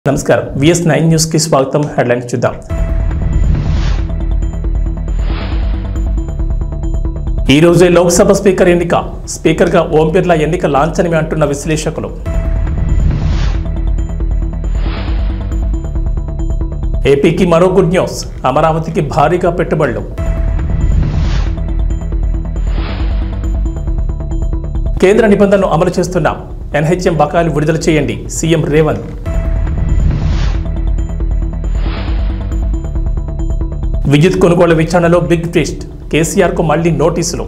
నమస్కారం VS nine news కి స్వాగతం హెడ్లైన్స్ చూద్దాం ఈ రోజే లోక్సభ స్పీకర్ ఎన్నిక స్పీకర్గా ఓం బిర్లా ఎన్నిక లాంఛనమే అంటున్న విశ్లేషకులు ఏపీకి మరో గుడ్ న్యూస్ అమరావతికి భారీగా పెట్టుబడులు కేంద్ర నిబంధనలు అమలు చేస్తున్నాం ఎన్హెచ్ఎం బకాయిలు విడుదల చేయండి సీఎం రేవంత్ విద్యుత్ కొనుగోళ్ల విచారణలో బిగ్ ట్విస్ట్ కేసీఆర్ కు మళ్లీ నోటీసులు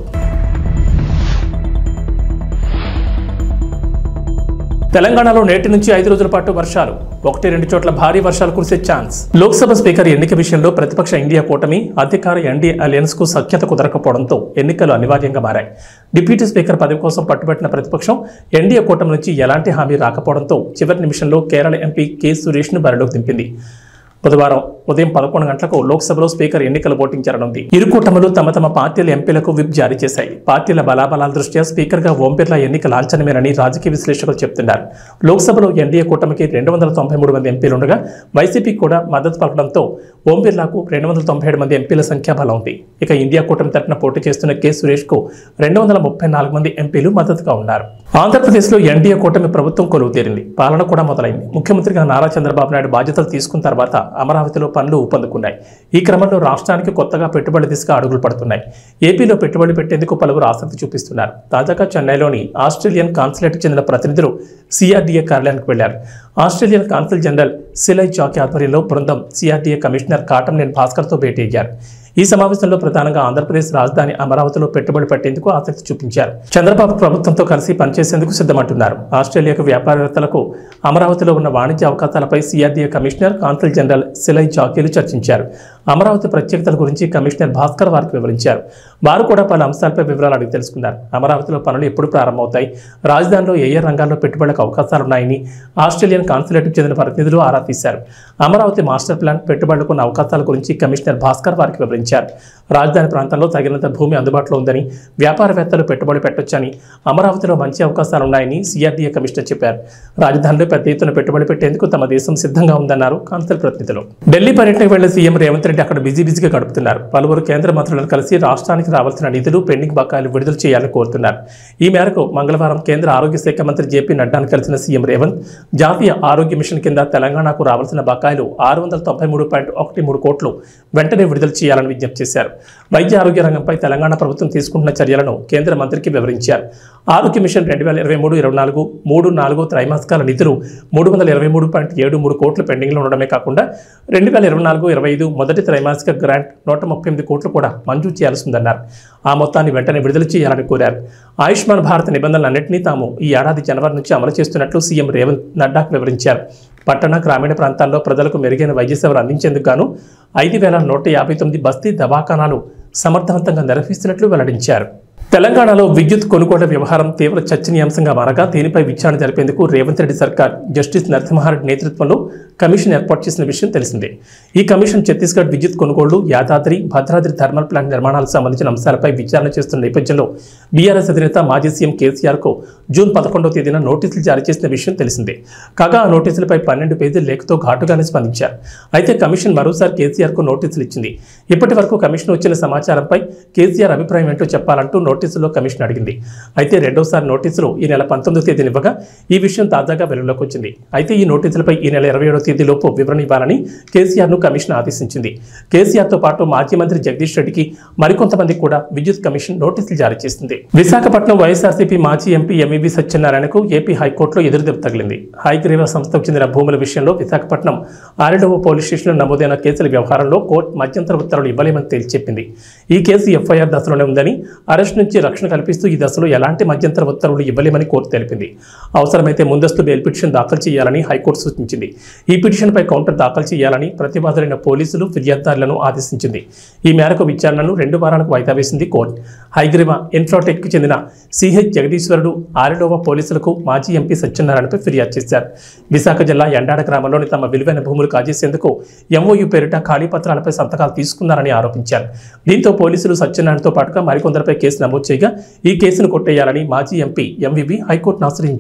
తెలంగాణలో నేటి నుంచి ఐదు రోజుల పాటు వర్షాలు ఒకటి రెండు చోట్ల భారీ వర్షాలు కురిసే ఛాన్స్ లోక్సభ స్పీకర్ ఎన్నిక విషయంలో ప్రతిపక్ష ఇండియా కూటమి అధికార ఎన్డీఏ అలయన్స్ కు సఖ్యత కుదరకపోవడంతో ఎన్నికలు అనివార్యంగా మారాయి డిప్యూటీ స్పీకర్ పదవి కోసం పట్టుబట్టిన ప్రతిపక్షం ఎన్డీఏ కూటమి నుంచి ఎలాంటి హామీ రాకపోవడంతో చివరి నిమిషంలో కేరళ ఎంపీ కె సురేష్ ను బరిలోకి దింపింది బుధవారం ఉదయం పదకొండు గంటలకు లోక్సభలో స్పీకర్ ఎన్నికలు ఓటింగ్ జరగనుంది ఇరు కూటములు తమ తమ పార్టీల ఎంపీలకు విప్ జారీ చేశాయి పార్టీల బలాబలాల దృష్ట్యా స్పీకర్గా ఓం బిర్లా ఎన్నిక లాంఛనమేనని రాజకీయ విశ్లేషకులు చెబుతున్నారు లోక్సభలో ఎన్డీఏ కూటమికి రెండు వందల తొంభై మూడు మంది ఎంపీలు ఉండగా వైసీపీకి కూడా మద్దతు పలకడంతో ఓం బిర్లాకు రెండు వందల తొంభై ఏడు మంది ఎంపీల సంఖ్యాబలం ఉంది ఇక ఇండియా కూటమి తరపున పోటీ చేస్తున్న కె సురేష్ కు రెండు వందల ముప్పై నాలుగు మంది ఎంపీలు మద్దతుగా ఉన్నారు ఆంధ్రప్రదేశ్లో ఎన్డీఏ కూటమి ప్రభుత్వం కొలువు తీరింది పాలన కూడా మొదలైంది ముఖ్యమంత్రిగా నారా చంద్రబాబు నాయుడు బాధ్యతలు తీసుకున్న తర్వాత అమరావతిలో పనులు ఊపందుకున్నాయి ఈ క్రమంలో రాష్ట్రానికి కొత్తగా పెట్టుబడి దిశగా అడుగులు పడుతున్నాయి ఏపీలో పెట్టుబడి పెట్టేందుకు పలువురు ఆసక్తి చూపిస్తున్నారు తాజాగా చెన్నైలోని ఆస్ట్రేలియన్ కాన్సులేట్కి చెందిన ప్రతినిధులు సిఆర్డీఏ కార్యాలయానికి వెళ్లారు ఆస్ట్రేలియన్ కాన్సుల్ జనరల్ సిలై చాకి ఆధ్వర్యంలో బృందం సిఆర్డీఏ కమిషనర్ కాటంనేని భాస్కర్తో భేటీ అయ్యారు ఈ సమావేశంలో ప్రధానంగా ఆంధ్రప్రదేశ్ రాజధాని అమరావతిలో పెట్టుబడి పెట్టేందుకు ఆసక్తి చూపించారు చంద్రబాబు ప్రభుత్వంతో కలిసి పనిచేసేందుకు సిద్ధమంటున్నారు ఆస్ట్రేలియాకు వ్యాపారవేత్తలకు అమరావతిలో ఉన్న వాణిజ్య అవకాశాలపై సిఆర్డీఏ కమిషనర్ కాన్సుల్ జనరల్ సిలై చాకీలు చర్చించారు అమరావతి ప్రత్యేకతల గురించి కమిషనర్ భాస్కర్ వారికి వివరించారు వారు కూడా పలు అంశాలపై వివరాలు అడిగి తెలుసుకున్నారు అమరావతిలో పనులు ఎప్పుడు ప్రారంభమవుతాయి రాజధానిలో ఏ ఏ రంగాల్లో పెట్టుబడులకు అవకాశాలున్నాయని ఆస్ట్రేలియన్ కాన్సులేట్కు చెందిన ప్రతినిధులు ఆరా తీశారు అమరావతి మాస్టర్ ప్లాన్ పెట్టుబడులకు ఉన్న అవకాశాల గురించి కమిషనర్ భాస్కర్ వారికి వివరించారు రాజధాని ప్రాంతంలో తగినంత భూమి అందుబాటులో ఉందని వ్యాపారవేత్తలు పెట్టుబడి పెట్టొచ్చని అమరావతిలో మంచి అవకాశాలు ఉన్నాయని సిఆర్డీఏ కమిషనర్ చెప్పారు రాజధానిలో పెద్ద ఎత్తున పెట్టుబడి పెట్టేందుకు తమ దేశం సిద్ధంగా ఉందన్నారు కాన్సల్ ప్రతినిధులు ఢిల్లీ పర్యటనకు వెళ్లిన సీఎం రేవంత్ రెడ్డి అక్కడ బిజీ బిజీగా గడుపుతున్నారు పలువురు కేంద్ర మంత్రులను కలిసి రాష్ట్రానికి రావాల్సిన నిధులు పెండింగ్ బకాయిలు విడుదల చేయాలని కోరుతున్నారు ఈ మేరకు మంగళవారం కేంద్ర ఆరోగ్య శాఖ మంత్రి జేపీ నడ్డాను కలిసిన సీఎం రేవంత్ జాతీయ ఆరోగ్య మిషన్ కింద తెలంగాణకు రావాల్సిన బకాయిలు ఆరు వందల తొంభై మూడు పాయింట్ ఒకటి మూడు కోట్లు వెంటనే విడుదల చేయాలని విజ్ఞప్తి చేశారు వైద్య ఆరోగ్య రంగంపై తెలంగాణ ప్రభుత్వం తీసుకుంటున్న చర్యలను కేంద్ర మంత్రికి వివరించారు ఆరోగ్య మిషన్ రెండు వేల ఇరవై మూడు ఇరవై నాలుగు మూడు నాలుగు త్రైమాసికాల నిధులు మూడు వందల ఇరవై మూడు పాయింట్ ఏడు మూడు కోట్లు పెండింగ్లో ఉండడమే కాకుండా రెండు వేల ఇరవై నాలుగు ఇరవై ఐదు మొదటి త్రైమాసిక గ్రాంట్ నూట ముప్పై ఎనిమిది కోట్లు కూడా మంజూరు చేయాల్సిందన్నారు ఆ మొత్తాన్ని వెంటనే విడుదల చేయాలని కోరారు ఆయుష్మాన్ భారత్ నిబంధనలన్నింటినీ తాము ఈ ఏడాది జనవరి నుంచి అమలు చేస్తున్నట్లు సీఎం రేవంత్ నడ్డాకు వివరించారు పట్టణ గ్రామీణ ప్రాంతాల్లో ప్రజలకు మెరుగైన వైద్య సేవలు అందించేందుకు గాను ఐదు వేల నూట యాభై తొమ్మిది బస్తీ దవాఖానాలు సమర్థవంతంగా నిర్వహిస్తున్నట్లు వెల్లడించారు తెలంగాణలో విద్యుత్ కొనుగోళ్ల వ్యవహారం తీవ్ర చర్చనీయాంశంగా మారగా దీనిపై విచారణ జరిపేందుకు రేవంత్ రెడ్డి సర్కార్ జస్టిస్ నరసింహారెడ్డి నేతృత్వంలో కమిషన్ ఏర్పాటు చేసిన విషయం తెలిసిందే ఈ కమిషన్ ఛత్తీస్గఢ్ విద్యుత్ కొనుగోళ్లు యాదాద్రి భద్రాద్రి థర్మల్ ప్లాంట్ నిర్మాణాలకు సంబంధించిన అంశాలపై విచారణ చేస్తున్న నేపథ్యంలో బీఆర్ఎస్ అధినేత మాజీ సీఎం కేసీఆర్ కు జూన్ పదకొండవ తేదీన నోటీసులు జారీ చేసిన విషయం తెలిసిందే కాగా ఆ నోటీసులపై పన్నెండు పేజీల లేఖతో ఘాటుగానే స్పందించారు అయితే కమిషన్ మరోసారి కేసీఆర్ కు నోటీసులు ఇచ్చింది ఇప్పటి వరకు కమిషన్ వచ్చిన సమాచారంపై కేసీఆర్ అభిప్రాయం ఏంటో చెప్పాలంటూ నోటీసులో కమిషన్ అడిగింది అయితే రెండోసారి నోటీసులు ఈ నెల పంతొమ్మిదో తేదీన ఇవ్వగా ఈ విషయం తాజాగా వెలుగులోకి వచ్చింది అయితే ఈ నోటీసులపై ఈ నెల ఇరవై ఏడో తేదీలోపు వివరణ ఇవ్వాలని కేసీఆర్ ను కమిషన్ ఆదేశించింది కేసీఆర్ తో పాటు మాజీ మంత్రి జగదీష్ రెడ్డికి మరికొంతమందికి కూడా విద్యుత్ కమిషన్ నోటీసులు జారీ చేసింది విశాఖపట్నం వైఎస్ఆర్సీపీ మాజీ ఎంపీ ఎంఈబీ సత్యనారాయణకు ఏపీ హైకోర్టులో ఎదురుదెబ్బ తగిలింది హైగ్రీవ సంస్థకు చెందిన భూముల విషయంలో విశాఖపట్నం ఆరెడవ పోలీస్ స్టేషన్లో నమోదైన కేసుల వ్యవహారంలో కోర్టు మధ్యంతర ఉత్తర్వులు ఇవ్వలేమని తేల్చి చెప్పింది ఈ కేసు ఎఫ్ఐఆర్ దశలోనే ఉందని అరెస్ట్ నుంచి రక్షణ కల్పిస్తూ ఈ దశలో ఎలాంటి మధ్యంతర ఉత్తర్వులు ఇవ్వలేమని కోర్టు తెలిపింది అవసరమైతే ముందస్తు బెయిల్ పిటిషన్ దాఖలు చేయాలని హైకోర్టు సూచించింది ఈ పిటిషన్పై కౌంటర్ దాఖలు చేయాలని ప్రతివాదులైన పోలీసులు ఫిర్యాదుదారులను ఆదేశించింది ఈ మేరకు విచారణను రెండు వారాలకు వాయిదా వేసింది కోర్టు హైగ్రీవ ఇన్ఫ్రాటెక్కి చెందిన సిహెచ్ జగదీశ్వరుడు ఆరిడోవా పోలీసులకు మాజీ ఎంపీ సత్యనారాయణపై ఫిర్యాదు చేశారు విశాఖ జిల్లా ఎండాడ గ్రామంలోని తమ విలువైన భూములు కాజేసేందుకు ఎంఓయూ పేరిట ఖాళీ పత్రాలపై సంతకాలు తీసుకున్నారని ఆరోపించారు దీంతో పోలీసులు సత్యనారాయణతో పాటుగా మరికొందరిపై కేసు నమోదు చేయగా ఈ కేసును కొట్టేయాలని మాజీ ఎంపీ ఎంవివి హైకోర్టును ఆశ్రయించారు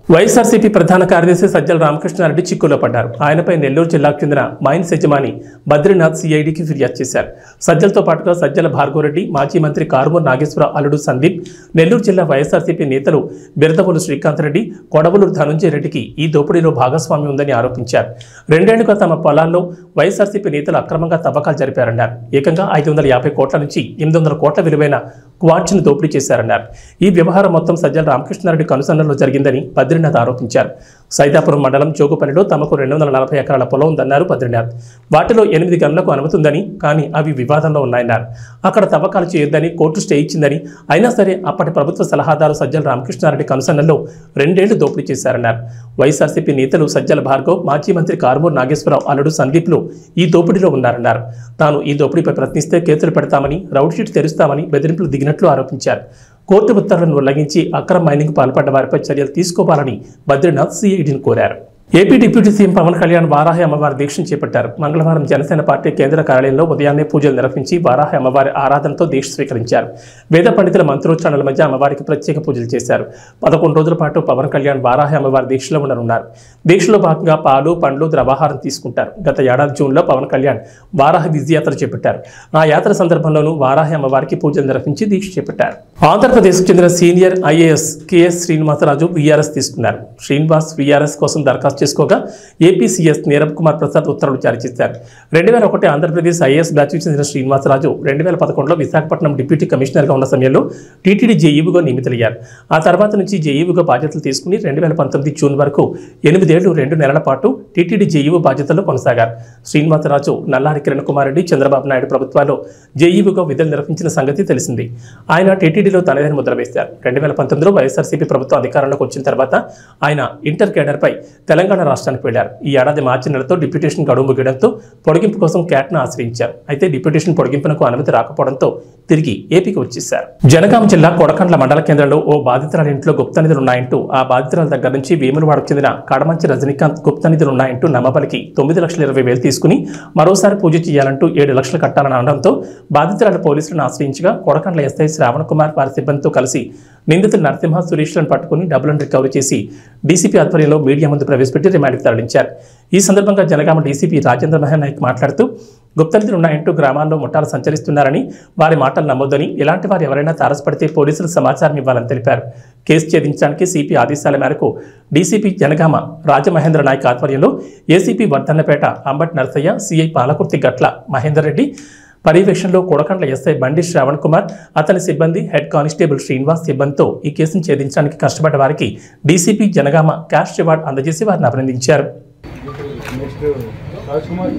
వైఎస్ఆర్సీపీ ప్రధాన కార్యదర్శి సజ్జల రామకృష్ణారెడ్డి చిక్కులో పడ్డారు ఆయనపై నెల్లూరు జిల్లాకు చెందిన మైన్స్ యజమాని బద్రీనాథ్ సిఐడికి ఫిర్యాదు చేశారు సజ్జలతో పాటుగా సజ్జల భార్గవరెడ్డి మాజీ మంత్రి కారుమూరు నాగేశ్వర అల్లుడు సందీప్ నెల్లూరు జిల్లా వైఎస్ఆర్సీపీ నేతలు బిరదవోలు శ్రీకాంత్ రెడ్డి కొడవలూరు ధనుంజయ రెడ్డికి ఈ దోపిడీలో భాగస్వామ్యం ఉందని ఆరోపించారు రెండేళ్లుగా తమ పొలాల్లో వైఎస్ఆర్సీపీ నేతలు అక్రమంగా తవ్వకాలు జరిపారన్నారు ఏకంగా ఐదు వందల యాభై కోట్ల నుంచి ఎనిమిది వందల కోట్ల విలువైన క్వార్ట్స్ను దోపిడీ చేశారన్నారు ఈ వ్యవహారం మొత్తం సజ్జల రామకృష్ణారెడ్డి కనుసన్నలో జరిగిందని బద్రీనాథ్ ఆరోపించారు సైదాపురం మండలం జోగుపల్లిలో తమకు రెండు వందల నలభై ఎకరాల పొలం ఉందన్నారు బద్రీనాథ్ వాటిలో ఎనిమిది గనులకు అనుమతి ఉందని కానీ అవి వివాదంలో ఉన్నాయన్నారు అక్కడ తవ్వకాలు చేయొద్దని కోర్టు స్టే ఇచ్చిందని అయినా సరే అప్పటి ప్రభుత్వ సలహాదారు సజ్జల రామకృష్ణారెడ్డి కనుసన్నల్లో రెండేళ్లు దోపిడీ చేశారన్నారు వైఎస్ఆర్సీపీ నేతలు సజ్జల భార్గవ్ మాజీ మంత్రి కారుమూరు నాగేశ్వరరావు అల్లుడు సందీప్లు ఈ దోపిడీలో ఉన్నారన్నారు తాను ఈ దోపిడీపై ప్రశ్నిస్తే కేసులు పెడతామని రౌడ్ షీట్ తెరుస్తామని బెదిరింపులు దిగినట్లు ఆరోపించారు కోర్టు ఉత్తర్వులను ఉల్లంఘించి అక్రమ మైనింగ్ పాల్పడ్డ వారిపై చర్యలు తీసుకోవాలని బద్రీనాథ్ సిఐడిని కోరారు AP deputy CM Pawan Kalyan Varahi అమ్మవారి దీక్షను చేపట్టారు మంగళవారం జనసేన పార్టీ కేంద్ర కార్యాలయంలో ఉదయాన్నే పూజలు నిర్వహించి వారాహి అమ్మవారి ఆరాధనతో దీక్ష స్వీకరించారు వేద పండితుల మంత్రోచ్చారణల మధ్య అమ్మవారికి ప్రత్యేక పూజలు చేశారు పదకొండు రోజుల పాటు పవన్ కళ్యాణ్ వారాహి అమ్మవారి దీక్షలో ఉండనున్నారు దీక్షలో భాగంగా పాలు పండ్లు ద్రవాహారం తీసుకుంటారు గత ఏడాది జూన్లో పవన్ కళ్యాణ్ వారాహి విజయయాత్ర చేపట్టారు ఆ యాత్ర సందర్భంలోనూ వారాహి అమ్మవారికి పూజలు నిర్వహించి దీక్ష చేపట్టారు ఆంధ్రప్రదేశ్కు చెందిన senior IAS KS Srinivasaraju VRS తీసుకున్నారు శ్రీనివాస్ వీఆర్ఎస్ కోసం దరఖాస్తు చేసుకోగా ఏపీసీఎస్ నీరబ్ కుమార్ ప్రసాద్ ఉత్తర్వులు జారీ చేశారు రెండు వేల ఒకటి ఆంధ్రప్రదేశ్ ఐఏఎస్ బ్యాచ్కి చెందిన శ్రీనివాసరాజు రెండు వేల పదకొండులో విశాఖపట్నం డిప్యూటీ కమిషనర్గా ఉన్న సమయంలో టీటీడీ జేఈవుగా నియమితులయ్యారు ఆ తర్వాత నుంచి జేఈవుగా బాధ్యతలు తీసుకుని రెండు వేల పంతొమ్మిది జూన్ వరకు ఎనిమిదేళ్లు రెండు నెలల పాటు టీటీడీ జేఈవు బాధ్యతల్లో కొనసాగారు శ్రీనివాసరాజు నల్లారి కిరణ్ కుమార్ రెడ్డి చంద్రబాబు నాయుడు ప్రభుత్వాల్లో జేఈవుగా విధులు నిర్వహించిన సంగతి తెలిసింది ఆయన టీటీడీలో తనదైన ముద్ర వేశారు రెండు వేల పంతొమ్మిదిలో వైఎస్ఆర్సీపీ ప్రభుత్వం అధికారంలోకి వచ్చిన తర్వాత ఆయన ఇంటర్ కేడర్పై తెలంగాణ రాష్ట్రానికి వెళ్లారు ఈ ఏడాది మార్చి నెలతో డిప్యూటేషన్ గడువు ముగియడంతో పొడిగింపు కోసం క్యాట్ను ఆశ్రయించారు అయితే డిప్యూటేషన్ పొడిగింపునకు అనుమతి రాకపోవడంతో తిరిగి ఏపీకి వచ్చేశారు జనగాం జిల్లా కొడకండ్ల మండల కేంద్రంలో ఓ బాధితురాలి ఇంట్లో గుప్త నిధులు ఉన్నాయంటూ ఆ బాధితురాల దగ్గర నుంచి వేములవాడకు చెందిన కడమంచి రజనీకాంత్ గుప్త నిధులు ఉన్నాయంటూ నమ్మబలికి తొమ్మిది లక్షల ఇరవై వేలు తీసుకుని మరోసారి పూజ చేయాలంటూ ఏడు లక్షలు కట్టాలని అనడంతో బాధితురాలు పోలీసులను ఆశ్రయించగా కొడకండ్ల ఎస్ఐ శ్రావణ్ కుమార్ వారి సిబ్బందితో కలిసి నిందితులు నరసింహ సురేష్లను పట్టుకుని డబ్బులను రికవరీ చేసి డీసీపీ ఆధ్వర్యంలో మీడియా ముందు ప్రవేశపెట్టి రిమాండ్కి తరలించారు ఈ సందర్భంగా జనగామ డీసీపీ రాజేంద్ర మహన్ నాయక్ మాట్లాడుతూ గుప్తనిధులు ఉన్నాయంటూ గ్రామాల్లో ముఠాలు సంచరిస్తున్నారని వారి మాటలు నమ్మొద్దని ఇలాంటి వారు ఎవరైనా తారసపడితే పోలీసులు సమాచారం ఇవ్వాలని తెలిపారు కేసు ఛేదించడానికి సిపి ఆదేశాల మేరకు డీసీపీ జనగామ రాజమహేంద్ర నాయక్ ఆధ్వర్యంలో ఏసీపీ వర్ధన్నపేట అంబట్ నరసయ్య సిఐ పాలకుర్తి గట్ల మహేందర్ రెడ్డి పర్యవేక్షణలో కొడకండ్ల ఎస్ఐ బండి శ్రావణ్ కుమార్ అతని సిబ్బంది హెడ్ కానిస్టేబుల్ శ్రీనివాస్ సిబ్బందితో ఈ కేసును ఛేదించడానికి కష్టపడ్డ వారికి డీసీపీ జనగామ క్యాష్ రివార్డ్ అందజేసి వారిని అభినందించారు next Raj Kumar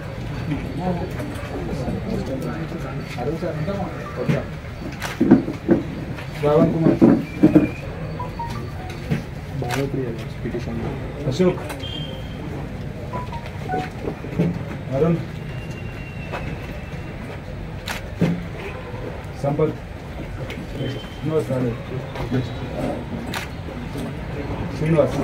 Arun sir okay Sravan Kumar petition Ashok Arun Sampath Srinivas రాలేదు శ్రీనివాస్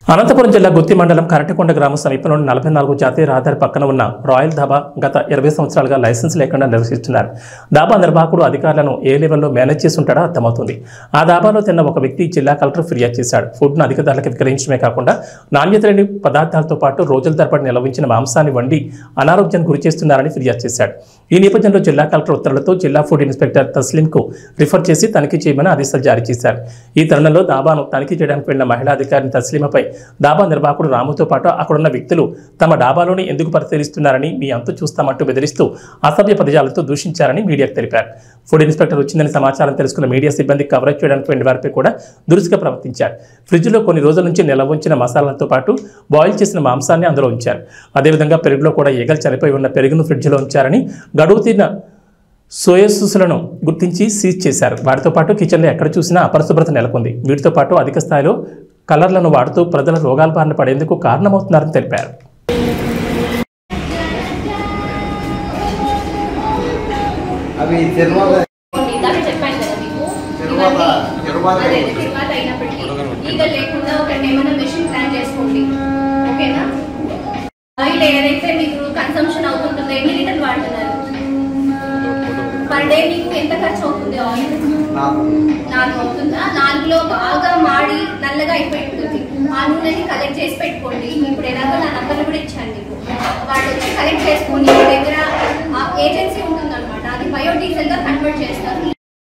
అనంతపురం జిల్లా గుత్తి మండలం కరటికొండ గ్రామం సమీపంలోని నలభై నాలుగు జాతీయ రహదారి పక్కన ఉన్న రాయల్ ధాబా గత ఇరవై సంవత్సరాలుగా లైసెన్స్ లేకుండా నిర్వహిస్తున్నారు ధాబా నిర్వాహకుడు అధికారులను ఏ లెవెల్లో మేనేజ్ చేసి ఉంటాడో అర్థమవుతుంది ఆ ధాబాలో తిన్న ఒక వ్యక్తి జిల్లా కలెక్టర్ ఫిర్యాదు చేశాడు ఫుడ్ను అధిక ధరలకు విక్రయించడమే కాకుండా నాణ్యత లేని పదార్థాలతో పాటు రోజుల తరబడి నిలవించిన మాంసాన్ని వండి అనారోగ్యానికి గురి చేస్తున్నారని ఫిర్యాదు చేశాడు ఈ నేపథ్యంలో జిల్లా కలెక్టర్ ఉత్తర్వులతో జిల్లా ఫుడ్ ఇన్స్పెక్టర్ తస్లింకు రిఫర్ చేసి తనిఖీ చేయమని ఆదేశాలు జారీ చేశారు ఈ తరుణంలో దాబాను తనిఖీ చేయడానికి వెళ్లిన మహిళా అధికారిని తస్లీమపై డాబా నిర్వాహకుడు రాముతో పాటు అక్కడున్న వ్యక్తులు తమ డాబాలోని ఎందుకు పరిశీలిస్తున్నారని మీ అంతు చూస్తామంటూ బెదిరిస్తూ అసభ్య పదజాలతో దూషించారని మీడియాకు తెలిపారు ఫుడ్ ఇన్స్పెక్టర్ వచ్చిందని సమాచారం తెలుసుకున్న మీడియా సిబ్బంది కవరేజ్ చేయడానికి వెళ్లిన వారిపై కూడా దురుసుగా ప్రవర్తించారు ఫ్రిడ్జ్లో కొన్ని రోజుల నుంచి నిల్వ ఉంచిన మసాలాలతో పాటు బాయిల్ చేసిన మాంసాన్ని అందులో ఉంచారు అదేవిధంగా పెరుగులో కూడా ఈగలు చనిపోయి ఉన్న పెరుగును ఫ్రిడ్జ్లో ఉంచారని గడువు తీరిన సోయసులను గుర్తించి సీజ్ చేశారు వాటితో పాటు కిచెన్లో ఎక్కడ చూసినా అపరిశుభ్రత నెలకొంది వీటితో పాటు అధిక స్థాయిలో కలర్లను వాడుతూ ప్రజల రోగాల బారిన పడేందుకు కారణమవుతున్నారని తెలిపారు అవి తిరుమల ఇందాక చెప్పాను కదా మీకు తిరువాత ఇవన్నీ తిరువాత అదే తిరువాత అయినప్పటికీ ఈగ లేకుండా ఒక ఏమైనా మెషిన్ ప్లాన్ చేసుకోండి ఓకేనా ఆయిల్ ఏదైతే మీకు కన్సంప్షన్ అవుతుంటుందో ఎన్ని లీటర్లు వాడుతున్నారు పర్ డే మీకు ఎంత ఖర్చు అవుతుంది ఆయిల్ నాకు నాలుగు అవుతుందా నాలుగులో బాగా మాడి నల్లగా అయిపోయి ఉంటుంది ఆ నూనెని కలెక్ట్ చేసి పెట్టుకోండి ఇప్పుడు ఎలాగో నా నంబర్లు కూడా ఇచ్చాను మీకు వాళ్ళు వచ్చి కలెక్ట్ చేసుకొని మీ దగ్గర ఏజెన్సీ ఉంటుందన్నమాట అది బయోడీజిల్ గా కన్వర్ట్ చేస్తారు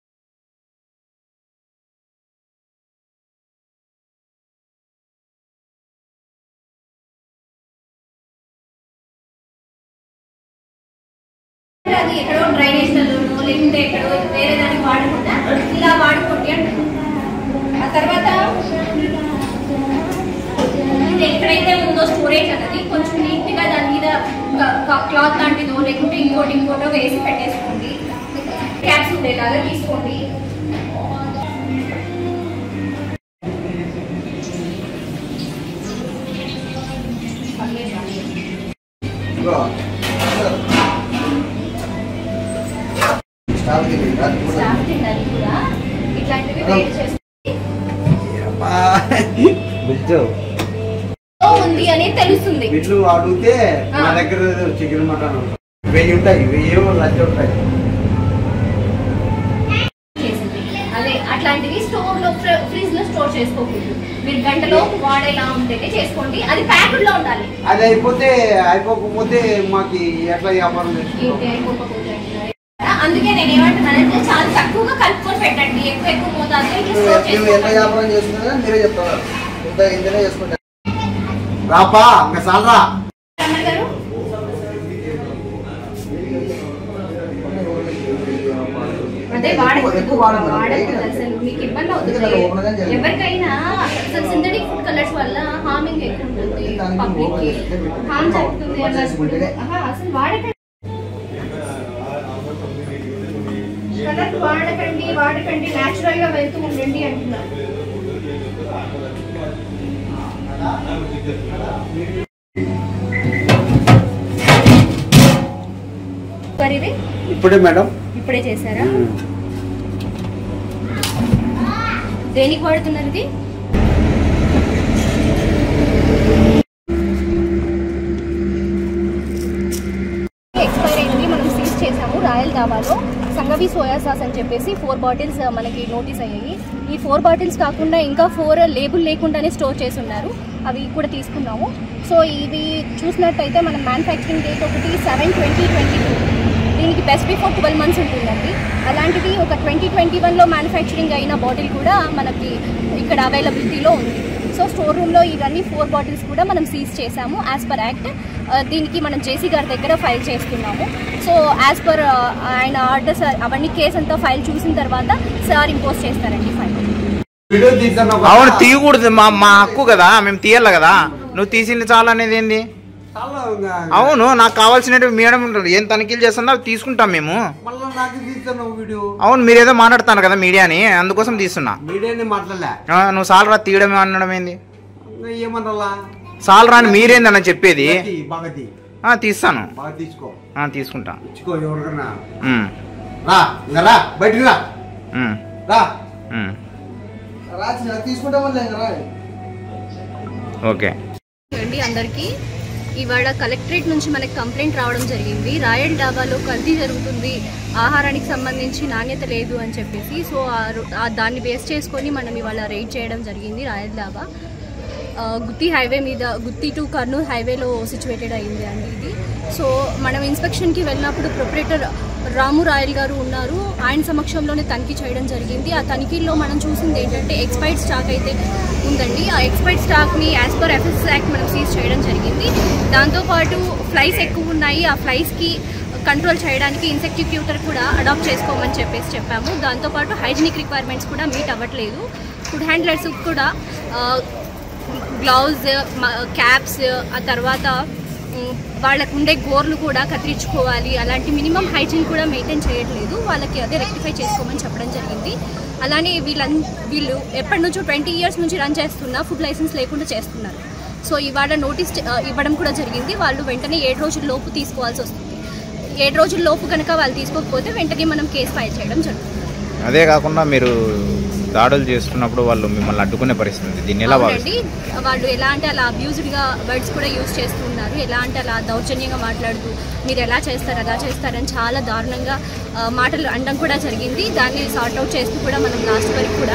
అది ఎక్కడో డ్రైనేజ్ లోనో లేకుంటే ఎక్కడో వేరే దానికి వాడకుండా ఇలా వాడుకోండి అంటున్నాను ఆ తర్వాత ఇది ఎక్కడైతే ఉందో స్టోరేజ్ అన్నది కొంచెం నీట్ గా దాని మీద క్లాత్ లాంటిదో లేకుంటే ఇంకోటి ఇంకోటో వేసి పెట్టేసుకోండి క్యాప్స్ ఉండేలాగా తీసుకోండి ఇదిగో స్టాఫ్ కి ఇది కాదు కూడా. స్టాఫ్ తిన్నది కూడా ఇట్లాంటివి వెయిట్ చేసి అబ్బా. బిల్లు ఉంది అని తెలుస్తుంది బిల్లు అడిగితే నా ఆ. దగ్గర చికెన్ మటన్ వెయ్యి ఉంటాయి వెయ్యి ఏమో లక్ష ఉంటాయి చేసింది అదే అట్లాంటివి స్టోర్ లో ఫ్రిడ్జ్ లో స్టోర్ చేసుకోకూడదు మీరు గంటలో వాడేలా ఉంటేనే చేసుకోండి అది ప్యాకెట్ లో ఉండాలి అది అయిపోతే అయిపోకపోతే మాకు ఎట్లా వ్యాపారం ఏంటి చేసుకుంటాం అయిపోకపోతే అంటున్నారు. అందుకే నేను ఏమంటున్నానంటే చాలా తక్కువగా కలుపుకొని పెట్టండి ఎక్కువ ఎక్కువ మోతాదులో ఇట్లా స్టోర్ మేము ఎంత చేసుకోండి వ్యాపారం చేస్తున్నారో మీరే చెప్తున్నారు ఇంత ఇంతనే చేసుకుంటారు రాపా ఇంకా సాలరా రమణ గారు అదే వాడకూడదు ఎక్కువ వాడకూడదు. వాడకూడదు అసలు మీకు ఇబ్బంది అవుతుంది ఓపెన్ గా చేయాలి. ఎవరికైనా అసలు సింథటిక్ ఫుడ్ కలర్స్ వల్ల హార్మింగ్ ఎక్కువ ఉంటుంది దానికి పబ్లిక్ కి ఓపెన్ చేస్తే హార్మ్ జరుగుతుంది ఓపెన్ చేసుకుంటేనే. అన్నప్పుడు ఆహా, అసలు వాడకండి కలర్ వాడకండి వాడకండి న్యాచురల్ గా వెళ్తూ ఉండండి అంటున్నారు మరి ఇది ఇప్పుడే మేడం ఇప్పుడే చేశారా దేనికి వాడుతున్నారు ఇది ఎక్స్పైర్ అయింది మనం సీజ్ చేసాము రాయల్ ధాబాలో సంగవి సోయా సాస్ అని చెప్పేసి ఫోర్ బాటిల్స్ మనకి నోటీస్ అయ్యాయి ఈ ఫోర్ బాటిల్స్ కాకుండా ఇంకా ఫోర్ లేబుల్ లేకుండానే స్టోర్ చేసి ఉన్నారు అవి కూడా తీసుకున్నాము సో ఇది చూసినట్టయితే మన మ్యానుఫ్యాక్చరింగ్ డేట్ ఒకటి సెవెన్ ట్వంటీ ట్వంటీ టూ దీనికి బెస్ట్ బిఫోర్ ట్వెల్వ్ మంత్స్ ఉంటుందండి అలాంటిది ఒక ట్వంటీ ట్వంటీ వన్లో మ్యానుఫ్యాక్చరింగ్ అయిన బాటిల్ కూడా మనకి ఇక్కడ అవైలబిలిటీలో ఉంది సో స్టోర్ రూమ్లో ఇవన్నీ ఫోర్ బాటిల్స్ కూడా మనం సీజ్ చేసాము యాజ్ పర్ యాక్ట్ దీనికి మనం జేసీ గారి దగ్గర ఫైల్ చేస్తున్నాము సో యాజ్ పర్ ఆయన ఆర్డర్స్ అవన్నీ కేసు అంతా ఫైల్ చూసిన తర్వాత సార్ ఇంపోజ్ చేస్తారండి ఫైల్ వీడియో తీసాను అవును తీయకూడదు మా మా హక్కు కదా మేము తీయాలి కదా నువ్వు తీసింది చాలు అనేది ఏంది అవును నాకు కావాల్సినవి మేడం ఉంటుంది ఏం తనిఖీలు చేస్తుందో అవి తీసుకుంటాం మేము మళ్ళీ నాకు తీస్తాను వీడియో అవును మీరు ఏదో మాట్లాడుతాను కదా మీడియాని అందుకోసం తీస్తున్నా మీడియానే మాట్లాడలే ఆ, నువ్వు సాలరా తీయడం అనడం ఏంది ఇంకా ఏమనాలా సాలరా అని మీరేందన్న చెప్పేది తీ, బాగా తీ ఆ, తీస్తాను బాగా తీసుకో ఆ, తీసుకుంటా ఇచ్చుకో ఎవరికన్నా ఉమ్, రా ఇంకా రా బయటికి రా ఉమ్, రా ఉమ్. రా తీసుకుంటామని రా ఓకే అండి అందరికీ ఇవాళ కలెక్టరేట్ నుంచి మనకి కంప్లైంట్ రావడం జరిగింది రాయల్ డాబాలో కల్తీ జరుగుతుంది ఆహారానికి సంబంధించి నాణ్యత లేదు అని చెప్పేసి సో ఆ రో- ఆ దాన్ని బేస్ చేసుకొని మనం ఇవాళ రైడ్ చేయడం జరిగింది రాయల్ డాబా ఆ, గుత్తి హైవే మీద గుత్తి టు కర్నూలు హైవేలో సిచ్యువేటెడ్ అయింది అండి ఇది సో మనం ఇన్స్పెక్షన్కి వెళ్ళినప్పుడు ప్రొపరేటర్ రాము రాయల్ గారు ఉన్నారు ఆయన సమక్షంలోనే తనిఖీ చేయడం జరిగింది ఆ తనిఖీల్లో మనం చూసింది ఏంటంటే ఎక్స్పైర్డ్ స్టాక్ అయితే ఉందండి ఆ ఎక్స్పైర్డ్ స్టాక్ని యాజ్ పర్ ఎఫ్ఎస్ యాక్ట్ మనం సీజ్ చేయడం జరిగింది దాంతోపాటు ఫ్లైస్ ఎక్కువ ఉన్నాయి ఆ ఫ్లైస్కి కంట్రోల్ చేయడానికి ఇన్సెక్టిక్యూటర్ కూడా అడాప్ట్ చేసుకోమని చెప్పేసి చెప్పాము దాంతోపాటు హైజీనిక్ రిక్వైర్మెంట్స్ కూడా మీట్ అవ్వట్లేదు ఫుడ్ హ్యాండ్లర్స్ కూడా గ్లౌజ్ క్యాప్స్ ఆ తర్వాత మ్, వాళ్ళకు ఉండే గోర్లు కూడా కత్తిరించుకోవాలి అలాంటి మినిమం హైజీన్ కూడా మెయింటైన్ చేయట్లేదు వాళ్ళకి అదే రెక్టిఫై చేసుకోమని చెప్పడం జరిగింది అలానే వీళ్ళన్ వీళ్ళు ఎప్పటి నుంచో ట్వంటీ ఇయర్స్ నుంచి రన్ చేస్తున్న ఫుడ్ లైసెన్స్ లేకుండా చేస్తున్నారు సో ఇవాళ నోటీస్ చే- ఆ, ఇవ్వడం కూడా జరిగింది వాళ్ళు వెంటనే ఏడు రోజుల లోపు తీసుకోవాల్సి వస్తుంది ఏడు రోజుల లోపు కనుక వాళ్ళు తీసుకోకపోతే వెంటనే మనం కేసు ఫైల్ చేయడం జరుగుతుంది అదే కాకుండా మీరు దాడులు చేస్తున్నప్పుడు వాళ్ళు మిమ్మల్ని అడ్డుకునే పరిస్థితి ఉంది. దీన్ని ఎలా భావిస్తారు అవునండి వాళ్ళు ఎలా అంటే అలా అబ్యూజ్డ్గా వర్డ్స్ కూడా యూజ్ చేస్తున్నారు ఎలా అంటే అలా దౌర్జన్యంగా మాట్లాడుతూ మీరు ఎలా చేస్తారు అలా చేస్తారని చాలా దారుణంగా ఆ, మాటలు అనడం కూడా జరిగింది దాన్ని సార్ట్ అవుట్ చేస్తూ కూడా మనం లాస్ట్ వరకు కూడా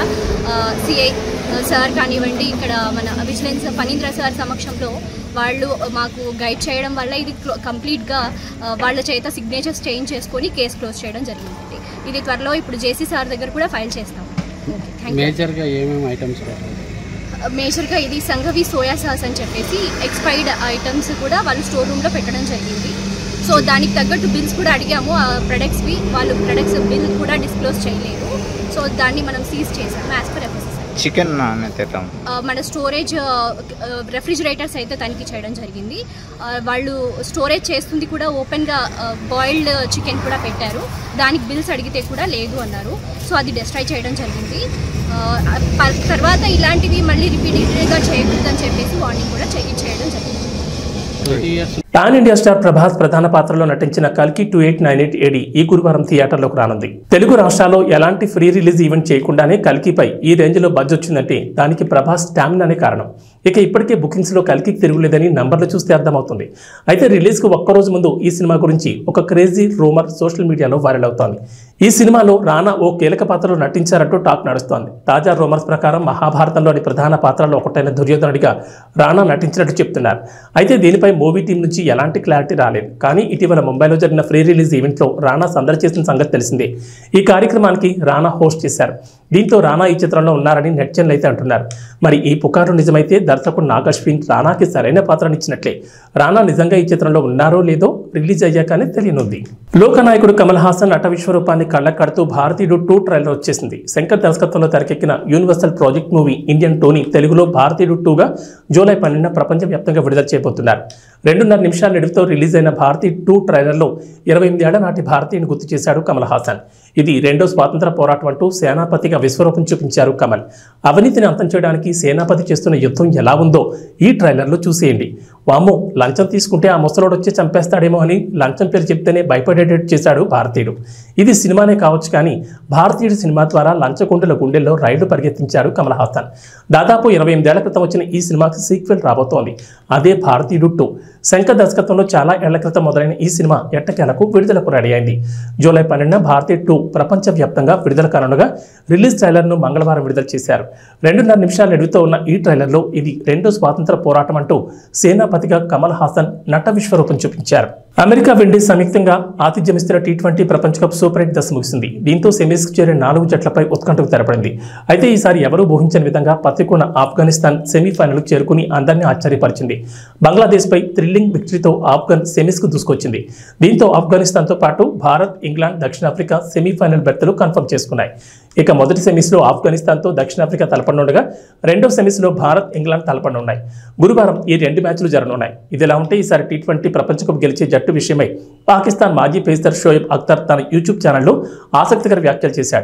సిఐ సార్ కానివ్వండి ఇక్కడ మన విజిలెన్స్ ఫణీంద్ర సార్ సమక్షంలో వాళ్ళు మాకు గైడ్ చేయడం వల్ల ఇది క్లో- కంప్లీట్గా ఆ, వాళ్ళ చేత సిగ్నేచర్స్ చేంజ్ చేసుకొని కేసు క్లోజ్ చేయడం జరిగిందండి ఇది త్వరలో ఇప్పుడు జేసీ సార్ దగ్గర కూడా ఫైల్ చేస్తాం ఓకే థ్యాంక్ యూ మేజర్గా ఏమేమి ఐటమ్స్ పెట్టాలి మేజర్గా ఇది సంఘవి సోయా సాస్ అని చెప్పేసి ఎక్స్పైర్డ్ ఐటమ్స్ కూడా వాళ్ళు స్టోర్ రూమ్లో పెట్టడం జరిగింది సో దానికి తగ్గట్టు బిల్స్ కూడా అడిగాము ఆ ప్రొడక్ట్స్వి వాళ్ళు ప్రొడక్ట్స్ బిల్ కూడా డిస్క్లోజ్ చేయలేదు సో దాన్ని మనం సీజ్ చేసాము యాజ్ పర్ ఎఫ్ఎస్ఎస్ చికెన్ అనేది ఎట్లా ఉంది? మన స్టోరేజ్ రెఫ్రిజిరేటర్స్ అయితే తనిఖీ చేయడం జరిగింది ఆ, వాళ్ళు స్టోరేజ్ చేస్తుంది కూడా ఓపెన్గా బాయిల్డ్ చికెన్ కూడా పెట్టారు దానికి బిల్స్ అడిగితే కూడా లేదు అన్నారు సో అది డిస్ట్రాయ్ చేయడం జరిగింది ఆ, ప- తర్వాత ఇలాంటివి మళ్ళీ రిపీటెడ్గా చేయకూడదని చెప్పేసి వార్నింగ్ కూడా చేయ చేయడం జరిగింది twenty years pan India star Prabhas ప్రధాన పాత్రలో నటించిన కల్కి two eight nine eight AD ఈ గురువారం థియేటర్లోకి రానుంది తెలుగు రాష్ట్రాల్లో ఎలాంటి ఫ్రీ రిలీజ్ ఈవెంట్ చేయకుండానే కల్కిపై ఈ రేంజ్లో బజ్ వచ్చిందంటే దానికి ప్రభాస్ స్టామినానే కారణం ఇక ఇప్పటికే బుకింగ్స్లో కల్కికి తిరుగులేదని నంబర్లు చూస్తే అర్థమవుతుంది అయితే రిలీజ్కు ఒక్కరోజు ముందు ఈ సినిమా గురించి ఒక క్రేజీ రూమర్ సోషల్ మీడియాలో వైరల్ అవుతోంది ఈ సినిమాలో రానా ఓ కీలక పాత్రలో నటించారంటూ టాక్ నడుస్తోంది తాజా రూమర్స్ ప్రకారం మహాభారతంలోని ప్రధాన పాత్రలో ఒకటైన దుర్యోధనుడిగా రానా నటించినట్టు చెప్తున్నారు అయితే దీనిపై మూవీ టీం నుంచి ఎలాంటి క్లారిటీ రాలేదు కానీ ఇటీవల ముంబైలో జరిగిన ఫ్రీ రిలీజ్ ఈవెంట్లో రానా సందడి చేసిన సంగతి తెలిసిందే ఈ కార్యక్రమానికి రానా హోస్ట్ చేశారు దీంతో రానా ఈ చిత్రంలో ఉన్నారని నెట్జన్లు అయితే అంటున్నారు మరి ఈ పుకారు నిజమైతే దర్శకుడు నాగ్ అశ్విన్ రానాకి సరైన పాత్రనిచ్చినట్లే రానా నిజంగా ఈ చిత్రంలో ఉన్నారో లేదో రిలీజ్ అయ్యాకనే తెలియనుంది లోకనాయకుడు కమల్ హాసన్ నట విశ్వరూపాన్ని కళ్ళకు కడుతూ భారతీయుడు టూ ట్రైలర్ వచ్చేసింది శంకర్ దర్శకత్వంలో తెరకెక్కిన యూనివర్సల్ ప్రాజెక్ట్ మూవీ ఇండియన్ టోనీ తెలుగులో భారతీయుడు టూగా జూలై పన్నెండున ప్రపంచవ్యాప్తంగా విడుదల చేయబోతున్నారు రెండున్నర నిమిషాల నిడివితో రిలీజ్ అయిన భారతీ టూ ట్రైలర్లో ఇరవై ఎనిమిది ఏళ్ల నాటి భారతీయుని గుర్తు చేశాడు కమల్ హాసన్ ఇది రెండో స్వాతంత్ర పోరాటం అంటూ సేనాపతిగా విశ్వరూపం చూపించారు కమల్ అవినీతిని అంతం చేయడానికి సేనాపతి చేస్తున్న యుద్ధం ఎలా ఉందో ఈ ట్రైలర్లో చూసేయండి వామో లంచం తీసుకుంటే ఆ ముసలోడు వచ్చి చంపేస్తాడేమో అని లంచం పేరు చెప్తేనే భయపడేటట్టు చేశాడు భారతీయుడు ఇది సినిమానే కావచ్చు కానీ భారతీయుడు సినిమా ద్వారా లంచకుండుల గుండెల్లో రైళ్లు పరిగెత్తించాడు కమల్ హాసన్ దాదాపు ఇరవై ఎనిమిదేళ్ల క్రితం వచ్చిన ఈ సినిమాకి సీక్వెల్ రాబోతోంది అదే భారతీయుడు టూ శంకర్ దర్శకత్వంలో చాలా ఏళ్ల క్రితం మొదలైన ఈ సినిమా ఎట్టకేలకు విడుదలకు రెడీ అయింది జూలై పన్నెండున భారతీయ టూ ప్రపంచవ్యాప్తంగా విడుదల కానుండగా రిలీజ్ ట్రైలర్ను మంగళవారం విడుదల చేశారు రెండున్నర నిమిషాల నిడివితో ఉన్న ఈ ట్రైలర్లో ఇది రెండో స్వాతంత్ర పోరాటం అంటూ సేనాపతిగా కమల్ హాసన్ నట విశ్వరూపం చూపించారు అమెరికా విండీస్ సంయుక్తంగా ఆతిథ్యమిస్తున్న టీ ట్వంటీ ప్రపంచ కప్ సూపర్ ఎయిట్ దశ ముగిసింది దీంతో సెమీస్కి చేరిన నాలుగు జట్లపై ఉత్కంఠకు తెరపడింది అయితే ఈసారి ఎవరూ ఊహించని విధంగా పత్రికొన్న ఆఫ్ఘనిస్తాన్ సెమీఫైనల్కు చేరుకుని అందరినీ ఆశ్చర్యపరిచింది బంగ్లాదేశ్పై థ్రిల్లింగ్ విక్టరీతో ఆఫ్ఘన్ సెమీస్కు దూసుకొచ్చింది దీంతో ఆఫ్ఘనిస్తాన్తో పాటు భారత్ ఇంగ్లాండ్ దక్షిణాఫ్రికా సెమీఫైనల్ బెర్తలు కన్ఫర్మ్ చేసుకున్నాయి ఇక మొదటి సెమీస్లో ఆఫ్ఘనిస్తాన్తో దక్షిణాఫ్రికా తలపడనుండగా రెండో సెమీస్లో భారత్ ఇంగ్లాండ్ తలపడనున్నాయి గురువారం ఈ రెండు మ్యాచ్లు జరగనున్నాయి ఇదిలా ఉంటే ఈసారి టీ ట్వంటీ ప్రపంచ కప్ గెలిచే జట్టు విషయమై పాకిస్తాన్ మాజీ పేసర్ షోయబ్ అఖ్తర్ తన యూట్యూబ్ ఛానల్లో ఆసక్తికర వ్యాఖ్యలు చేశాడు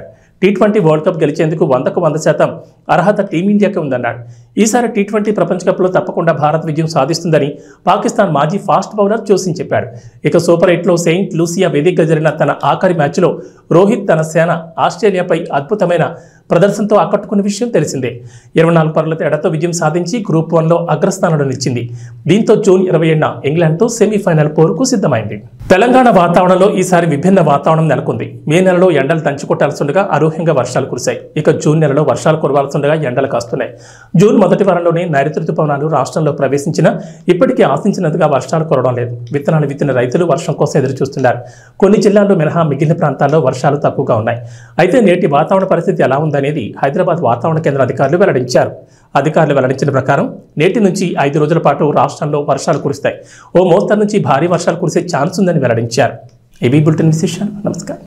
టీ ట్వంటీ వరల్డ్ కప్ గెలిచేందుకు వందకు వంద శాతం అర్హత టీమిండియాకి ఉందన్నాడు ఈసారి టీ ట్వంటీ ప్రపంచ కప్లో తప్పకుండా భారత్ విజయం సాధిస్తుందని పాకిస్తాన్ మాజీ ఫాస్ట్ బౌలర్ జోసిన్ చెప్పాడు ఇక సూపర్ ఎయిట్లో సెయింట్ లూసియా వేదికగా జరిగిన తన ఆఖరి మ్యాచ్లో రోహిత్ తన సేన ఆస్ట్రేలియాపై అద్భుతమైన ప్రదర్శనతో ఆకట్టుకున్న విషయం తెలిసిందే ఇరవై నాలుగు పరుల తేడాతో విజయం సాధించి గ్రూప్ వన్లో అగ్రస్థానంలో నిలిచింది దీంతో జూన్ ఇరవై ఏడున ఇంగ్లాండ్తో సెమీఫైనల్ పోరుకు సిద్ధమైంది తెలంగాణ వాతావరణంలో ఈసారి విభిన్న వాతావరణం నెలకొంది మే నెలలో ఎండలు దంచుకొట్టాల్సిండగా అనూహ్యంగా వర్షాలు కురిశాయి ఇక జూన్ నెలలో వర్షాలు కురవాల్సిండగా ఎండలు కాస్తున్నాయి జూన్ మొదటి వారంలోనే నైరుతి రుతుపవనాలు రాష్ట్రంలో ప్రవేశించిన ఇప్పటికీ ఆశించినంతగా వర్షాలు కురవడం లేదు విత్తనాలు విత్తిన రైతులు వర్షం కోసం ఎదురు చూస్తున్నారు కొన్ని జిల్లాల్లో మినహా మిగిలిన ప్రాంతాల్లో వర్షాలు తక్కువగా ఉన్నాయి అయితే నేటి వాతావరణ పరిస్థితి ఎలా ఉందనేది హైదరాబాద్ వాతావరణ కేంద్ర అధికారులు వెల్లడించారు అధికారులు వెల్లడించిన ప్రకారం నేటి నుంచి ఐదు రోజుల పాటు రాష్ట్రంలో వర్షాలు కురుస్తాయి ఓ మోస్తరు నుంచి భారీ వర్షాలు కురిసే ఛాన్స్ ఉందని వెల్లడించారు ఏబీ బులెటిన్ విశేషాలు నమస్కారం